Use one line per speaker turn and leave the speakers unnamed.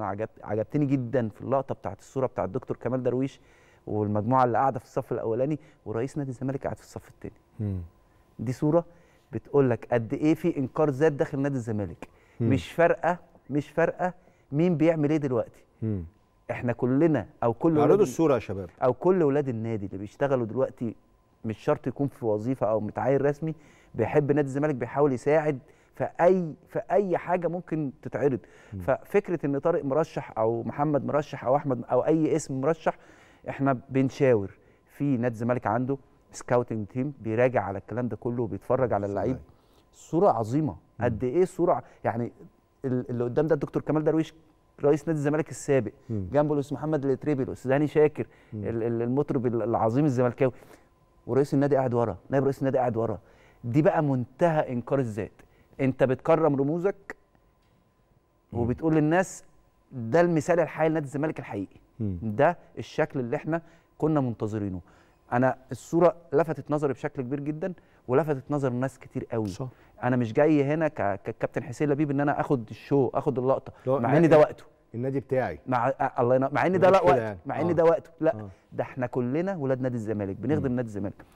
انا عجبت عجبتني جدا في اللقطه بتاعت الصوره بتاعت الدكتور كمال درويش والمجموعه اللي قاعده في الصف الاولاني ورئيس نادي الزمالك قاعد في الصف الثاني
مم.
دي صوره بتقول لك قد ايه في انكار ذات داخل نادي الزمالك
مم.
مش فارقه مش فارقه مين بيعمل ايه دلوقتي
مم.
احنا كلنا او كل ولاد
اعرضوا الصوره يا شباب
او كل ولاد النادي اللي بيشتغلوا دلوقتي مش شرط يكون في وظيفه او متعين رسمي بيحب نادي الزمالك بيحاول يساعد في اي في اي حاجه ممكن تتعرض ففكره ان طارق مرشح او محمد مرشح او احمد او اي اسم مرشح احنا بنشاور في نادي الزمالك عنده سكاوتنج تيم بيراجع على الكلام ده كله وبيتفرج على اللعيب صوره عظيمه قد ايه صوره ع- يعني ال- اللي قدام ده الدكتور كمال درويش رئيس نادي الزمالك السابق
مم.
جنبه الاستاذ محمد الاتريبي الاستاذ هاني شاكر ال- ال- المطرب ال- العظيم الزملكاوي ورئيس النادي قاعد ورا نائب رئيس النادي قاعد ورا دي بقى منتهى انكار الذات انت بتكرم رموزك وبتقول للناس ده المثال الحي لنادي الزمالك الحقيقي
مم.
ده الشكل اللي احنا كنا منتظرينه انا الصوره لفتت نظري بشكل كبير جدا ولفتت نظر ناس كتير قوي
صح.
انا مش جاي هنا ك- ككابتن حسين لبيب ان انا اخد الشو اخد اللقطه
لا،
مع
لا،
ان ده
لا.
وقته
النادي بتاعي
مع آه، الله ينور مع ان ده
مش
لا
كده
وقت
يعني.
مع ان
آه.
ده وقته لا
آه.
ده احنا كلنا ولاد نادي الزمالك بنخدم نادي الزمالك